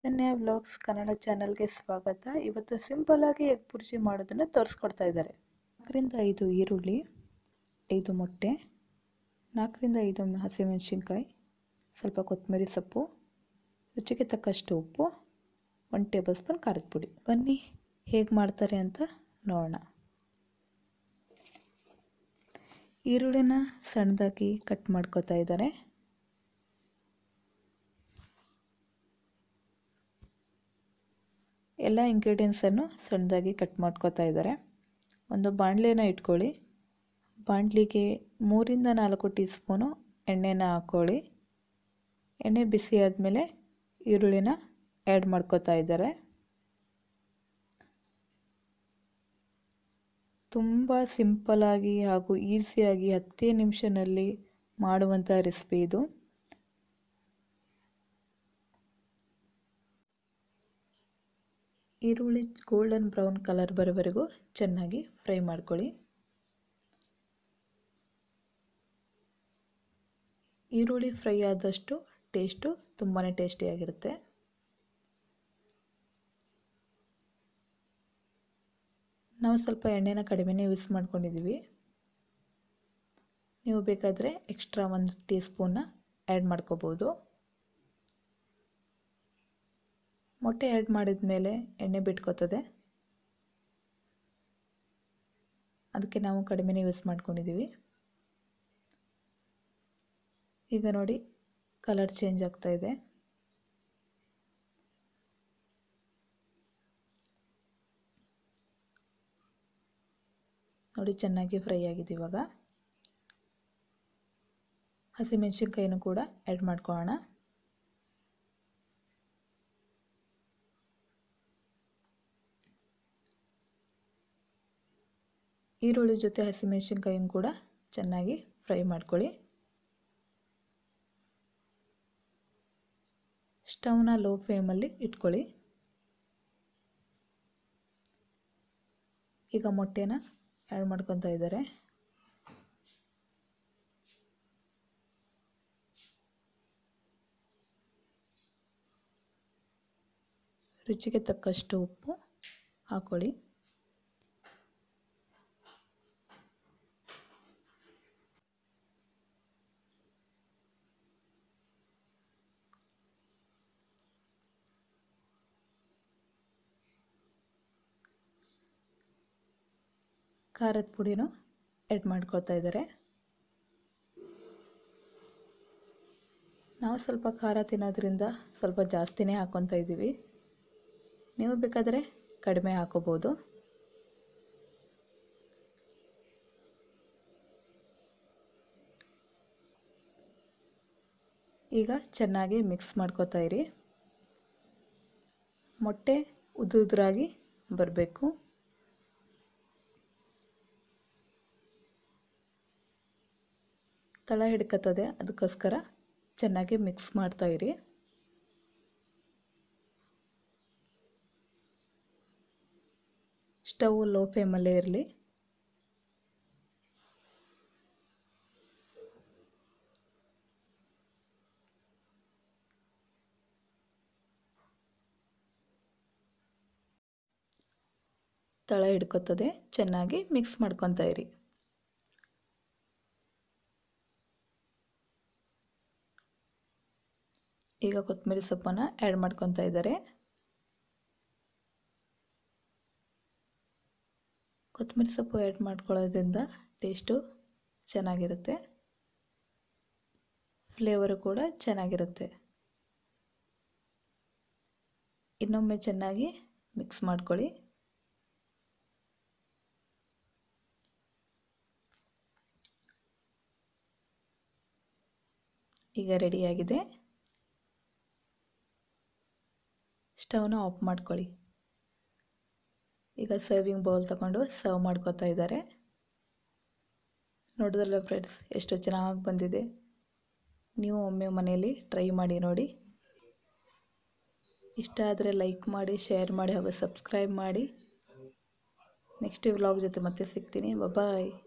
ಧನ್ಯ vlogs Kannada ಚಾನಲ್ಗೆ ಸ್ವಾಗತ ಇವತ್ತು ಸಿಂಪಲ್ಲಾಗಿ ಎಗ್ ಬುರ್ಜಿ ಮಾಡೋದನ್ನು ತೋರಿಸ್ಕೊಡ್ತಾ ಇದ್ದಾರೆ ನಾಲ್ಕರಿಂದ ಐದು ಈರುಳ್ಳಿ ಐದು ಮೊಟ್ಟೆ ನಾಲ್ಕರಿಂದ ಐದು ಹಸಿಮೆಣಸಿನ್ಕಾಯಿ ಸ್ವಲ್ಪ ಕೊತ್ತಂಬರಿ ಸೊಪ್ಪು ರುಚಿಗೆ ತಕ್ಕಷ್ಟು ಉಪ್ಪು ಒಂದು ಟೇಬಲ್ ಸ್ಪೂನ್ ಖಾರದ ಪುಡಿ ಬನ್ನಿ ಹೇಗೆ ಮಾಡ್ತಾರೆ ಅಂತ ನೋಡೋಣ ಈರುಳ್ಳಿನ ಸಣ್ಣದಾಗಿ ಕಟ್ ಮಾಡ್ಕೋತಾ ಇದ್ದಾರೆ ಎಲ್ಲ ಇಂಗ್ರೀಡಿಯೆಂಟ್ಸನ್ನು ಸಣ್ಣದಾಗಿ ಕಟ್ ಮಾಡ್ಕೋತಾ ಇದ್ದಾರೆ ಒಂದು ಬಾಣಲೆನ ಇಟ್ಕೊಳ್ಳಿ ಬಾಣಲಿಗೆ ಮೂರಿಂದ ನಾಲ್ಕು ಟೀ ಸ್ಪೂನು ಎಣ್ಣೆನ ಹಾಕ್ಕೊಳ್ಳಿ ಎಣ್ಣೆ ಬಿಸಿ ಆದಮೇಲೆ ಈರುಳ್ಳಿನ ಆ್ಯಡ್ ಮಾಡ್ಕೋತಾ ಇದ್ದಾರೆ ತುಂಬ ಸಿಂಪಲಾಗಿ ಹಾಗೂ ಈಸಿಯಾಗಿ ಹತ್ತೇ ನಿಮಿಷದಲ್ಲಿ ಮಾಡುವಂಥ ರೆಸಿಪಿ ಇದು ಈರುಳ್ಳಿ ಗೋಲ್ಡನ್ ಬ್ರೌನ್ ಕಲರ್ ಬರೋವರೆಗೂ ಚೆನ್ನಾಗಿ ಫ್ರೈ ಮಾಡ್ಕೊಳ್ಳಿ ಈರುಳ್ಳಿ ಫ್ರೈ ಆದಷ್ಟು ಟೇಸ್ಟು ತುಂಬಾ ಟೇಸ್ಟಿಯಾಗಿರುತ್ತೆ ನಾವು ಸ್ವಲ್ಪ ಎಣ್ಣೆನ ಕಡಿಮೆನೇ ಯೂಸ್ ಮಾಡ್ಕೊಂಡಿದ್ದೀವಿ ನೀವು ಬೇಕಾದರೆ ಎಕ್ಸ್ಟ್ರಾ ಒಂದು ಟೀ ಸ್ಪೂನ್ನ ಆ್ಯಡ್ ಮಾಡ್ಕೋಬೋದು ಮೊಟ್ಟೆ ಆ್ಯಡ್ ಮಾಡಿದ ಮೇಲೆ ಎಣ್ಣೆ ಬಿಟ್ಕೋತದೆ ಅದಕ್ಕೆ ನಾವು ಕಡಿಮೆನೇ ಯೂಸ್ ಮಾಡ್ಕೊಂಡಿದ್ದೀವಿ ಈಗ ನೋಡಿ ಕಲರ್ ಚೇಂಜ್ ಆಗ್ತಾ ಇದೆ ನೋಡಿ ಚೆನ್ನಾಗಿ ಫ್ರೈ ಆಗಿದೆ ಇವಾಗ ಹಸಿಮೆಣಸಿನ್ಕಾಯಿನೂ ಕೂಡ ಆ್ಯಡ್ ಮಾಡ್ಕೊಳ್ಳೋಣ ಈರುಳ್ಳಿ ಜೊತೆ ಹಸಿಮೆಣಸಿನ್ಕಾಯಿನ ಕೂಡ ಚೆನ್ನಾಗಿ ಫ್ರೈ ಮಾಡ್ಕೊಳ್ಳಿ ಸ್ಟವ್ನ ಲೋ ಫ್ಲೇಮಲ್ಲಿ ಇಟ್ಕೊಳ್ಳಿ ಈಗ ಮೊಟ್ಟೆನ ಆ್ಯಡ್ ಮಾಡ್ಕೊತಾ ಇದ್ದಾರೆ ರುಚಿಗೆ ತಕ್ಕಷ್ಟು ಉಪ್ಪು ಹಾಕ್ಕೊಳ್ಳಿ ಖಾರದ ಪುಡಿನೂ ಆ್ಯಡ್ ಮಾಡ್ಕೊಳ್ತಾ ಇದ್ದಾರೆ ನಾವು ಸ್ವಲ್ಪ ಖಾರ ತಿನ್ನೋದ್ರಿಂದ ಸ್ವಲ್ಪ ಜಾಸ್ತಿನೇ ಹಾಕ್ಕೊತಾ ಇದ್ದೀವಿ ನೀವು ಬೇಕಾದರೆ ಕಡಿಮೆ ಹಾಕೋಬೋದು ಈಗ ಚೆನ್ನಾಗಿ ಮಿಕ್ಸ್ ಮಾಡ್ಕೋತಾ ಇರಿ ಮೊಟ್ಟೆ ಉದು ಉದುರಾಗಿ ಬರಬೇಕು ತಳ ಹಿಡ್ಕತ್ತದೆ ಅದಕ್ಕೋಸ್ಕರ ಚೆನ್ನಾಗಿ ಮಿಕ್ಸ್ ಮಾಡ್ತಾ ಇರಿ ಸ್ಟವ್ ಲೋ ಫ್ಲೇಮಲ್ಲೇ ಇರಲಿ ತಳ ಹಿಡ್ಕೊತದೆ ಚೆನ್ನಾಗಿ ಮಿಕ್ಸ್ ಮಾಡ್ಕೊತಾ ಇರಿ ಈಗ ಕೊತ್ತಂಬರಿ ಸೊಪ್ಪನ್ನು ಆ್ಯಡ್ ಮಾಡ್ಕೊತಾ ಇದ್ದಾರೆ ಕೊತ್ತಂಬರಿ ಸೊಪ್ಪು ಆ್ಯಡ್ ಮಾಡ್ಕೊಳ್ಳೋದ್ರಿಂದ ಟೇಸ್ಟು ಚೆನ್ನಾಗಿರುತ್ತೆ ಫ್ಲೇವರು ಕೂಡ ಚೆನ್ನಾಗಿರುತ್ತೆ ಇನ್ನೊಮ್ಮೆ ಚೆನ್ನಾಗಿ ಮಿಕ್ಸ್ ಮಾಡ್ಕೊಳ್ಳಿ ಈಗ ರೆಡಿಯಾಗಿದೆ ಸ್ಟವ್ನ ಆಫ್ ಮಾಡ್ಕೊಳ್ಳಿ ಈಗ ಸರ್ವಿಂಗ್ ಬೌಲ್ ತಗೊಂಡು ಸರ್ವ್ ಮಾಡ್ಕೋತಾ ಇದ್ದಾರೆ ನೋಡಿದ್ರಲ್ಲ ಫ್ರೆಂಡ್ಸ್ ಎಷ್ಟು ಚೆನ್ನಾಗಿ ಬಂದಿದೆ ನೀವು ಒಮ್ಮೆ ಮನೆಯಲ್ಲಿ ಟ್ರೈ ಮಾಡಿ ನೋಡಿ ಇಷ್ಟ ಆದರೆ ಲೈಕ್ ಮಾಡಿ ಶೇರ್ ಮಾಡಿ ಹಾಗೂ ಸಬ್ಸ್ಕ್ರೈಬ್ ಮಾಡಿ ನೆಕ್ಸ್ಟ್ ವ್ಲಾಗ್ ಜೊತೆ ಮತ್ತೆ ಸಿಗ್ತೀನಿ ಬಾಯ್